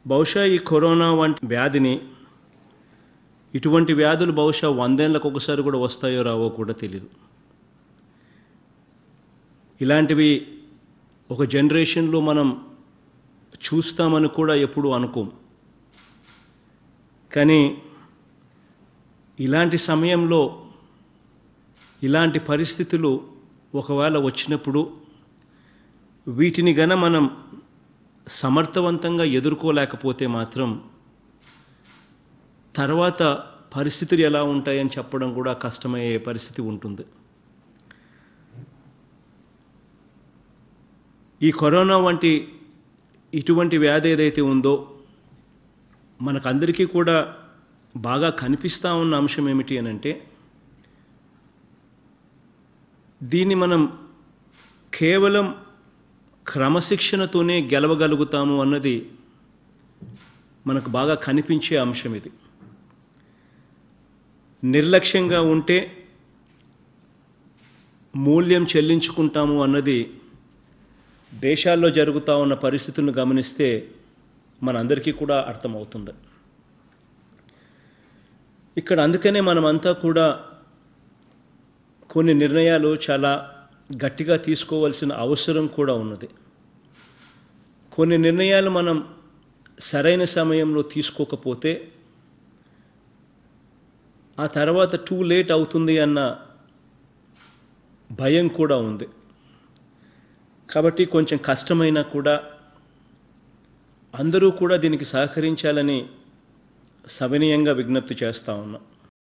బహుశా ఈ కరోనా వంటి వ్యాధిని ఇటువంటి వ్యాధులు బహుశా వందేళ్ళకు ఒకసారి కూడా వస్తాయో రావో కూడా తెలియదు ఇలాంటివి ఒక జనరేషన్లో మనం చూస్తామని కూడా ఎప్పుడూ అనుకోం కానీ ఇలాంటి సమయంలో ఇలాంటి పరిస్థితులు ఒకవేళ వచ్చినప్పుడు వీటిని గన మనం సమర్థవంతంగా ఎదుర్కోలేకపోతే మాత్రం తర్వాత పరిస్థితులు ఎలా ఉంటాయని చెప్పడం కూడా కష్టమయ్యే పరిస్థితి ఉంటుంది ఈ కరోనా వంటి ఇటువంటి వ్యాధి ఏదైతే ఉందో మనకందరికీ కూడా బాగా కనిపిస్తూ ఉన్న అంశం ఏమిటి అని అంటే దీన్ని మనం కేవలం క్రమశిక్షణతోనే గెలవగలుగుతాము అన్నది మనకు బాగా కనిపించే అంశం ఇది నిర్లక్ష్యంగా ఉంటే మూల్యం చెల్లించుకుంటాము అన్నది దేశాల్లో జరుగుతూ ఉన్న పరిస్థితులను గమనిస్తే మనందరికీ కూడా అర్థమవుతుంది ఇక్కడ అందుకనే మనమంతా కూడా కొన్ని నిర్ణయాలు చాలా గట్టిగా తీసుకోవాల్సిన అవసరం కూడా ఉన్నది కొన్ని నిర్ణయాలు మనం సరైన సమయంలో తీసుకోకపోతే ఆ తర్వాత టూ లేట్ అవుతుంది అన్న భయం కూడా ఉంది కాబట్టి కొంచెం కష్టమైనా కూడా అందరూ కూడా దీనికి సహకరించాలని సవినయంగా విజ్ఞప్తి చేస్తూ ఉన్నా